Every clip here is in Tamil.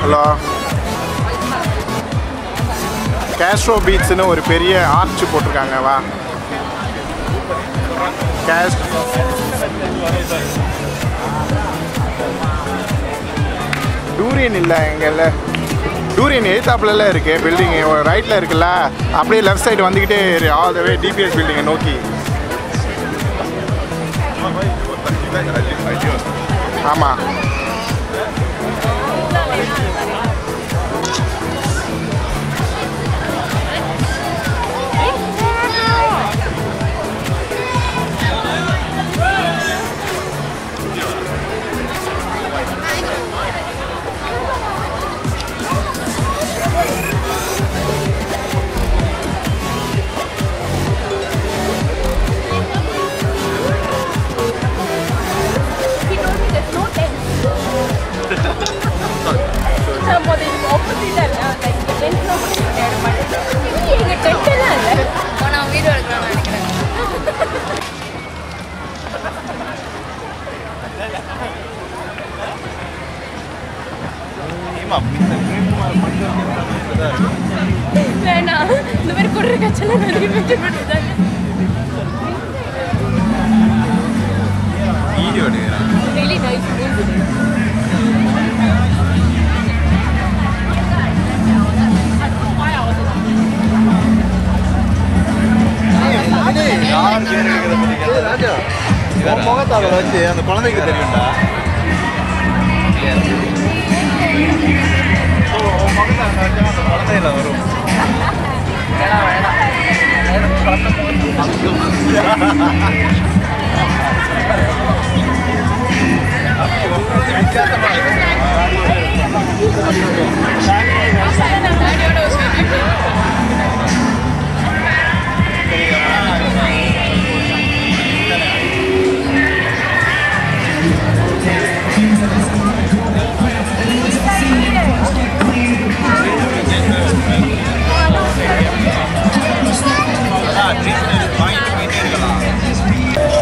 ஹலோ கேஸ்ட்ரோ பீச்னு ஒரு பெரிய ஆர்ச் போட்டிருக்காங்க வா கேஸ் டூரியன் இல்லை எங்கல்ல டூரியன் எய்த்தாப்புல இருக்கு பில்டிங் ரைட்டில் இருக்குல்ல அப்படியே லெஃப்ட் சைடு வந்துக்கிட்டே ஆல் த வே டிபிஎஸ் பில்டிங்கை நோக்கி ஆமாம் He told me there's no tent. நம்ம அது opposite அல்ல, like the tent லாம் மட்டும் கிடையாது, but இங்க எங்க tent எல்லாம் இல்ல. நான் வீடியோ எடுக்கலாம்னு நினைக்கிறேன் வேணாம் இந்த மாதிரி குடுற கச்செல்லாம் நிறைய பேர் பண்ணிட்டாங்க வீடியோ எடுக்கிறேன் really nice room today. யார் பேர் இருக்கிறத பத்தி கேட்டா ராஜா முகத்தாவில் வச்சு அந்த குழந்தைக்கு தெரியும்டா ஓ, உன் முகத்தாவில் வச்சா அந்த குழந்தையில வரும் அதான் ட்ரீட்மெண்ட் வாங்கிட்டு போயிட்டே இருக்கலாம்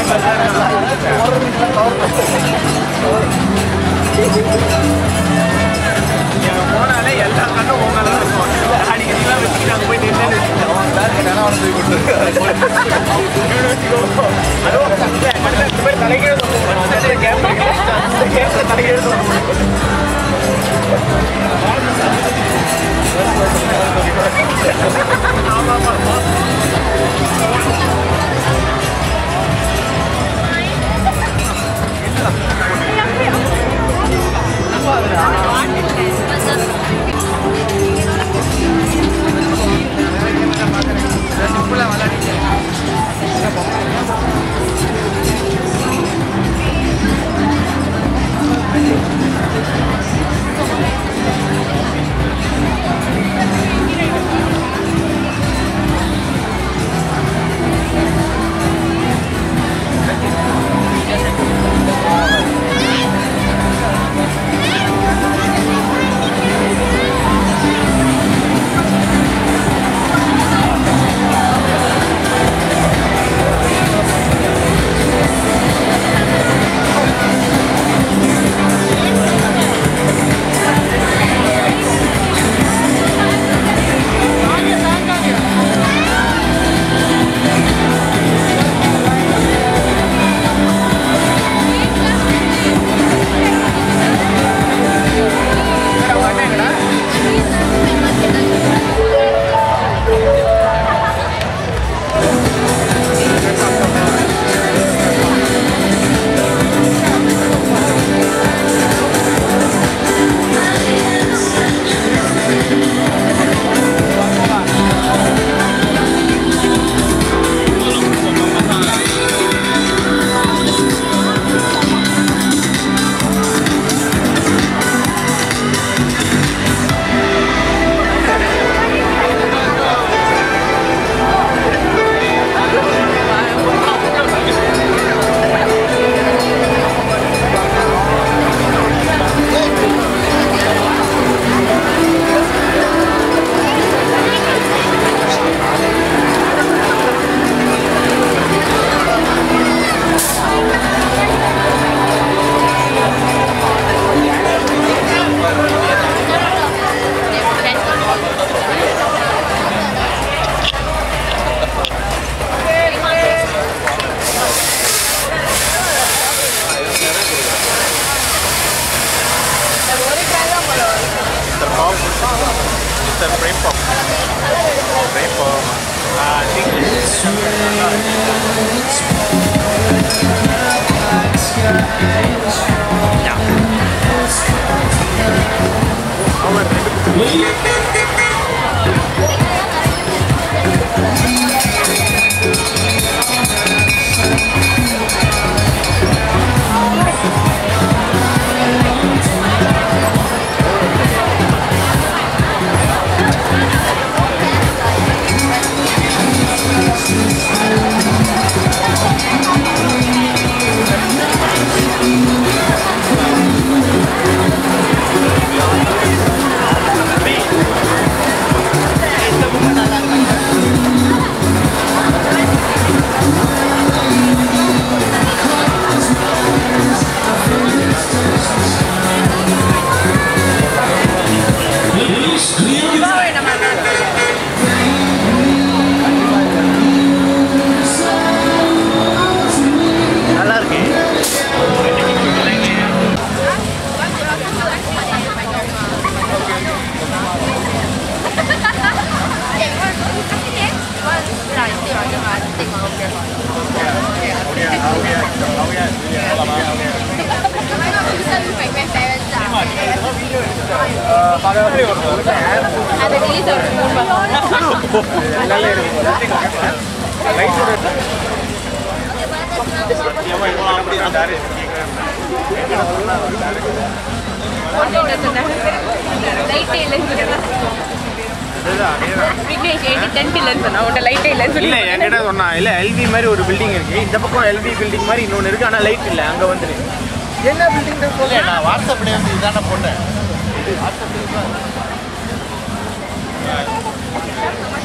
போனாலே எல்லா கண்ணும் உங்க மேல தான் இருக்கும் அடிக்கடிலாம் வச்சுக்கிட்டு அங்கே போய் நின்று Mr. Frame Pop. Frame Pop. Ah, I think நல்லா இருக்கு அதை delete ஒரு மூணு மாசம். ஒண்ணு என்ன சொன்னாங்க? light ஏ இல்லைன்னு சொன்னாங்க. விக்னேஷ் என்கிட்ட tent இல்லைன்னு சொன்னான். உன்கிட்ட light ஏ இல்லைன்னு இல்ல சொல்லி என்கிட்ட சொன்னா இல்ல எல்வி மாதிரி ஒரு பில்டிங் இருக்கு இந்த பக்கம் எல்வி பில்டிங் மாதிரி இன்னொன்னு இருக்கு ஆனா லைட் இல்ல அங்க வந்துரு என்ன பில்டிங் இல்ல, நான் வாட்ஸ்அப்ல வந்து இதான போட்டேன்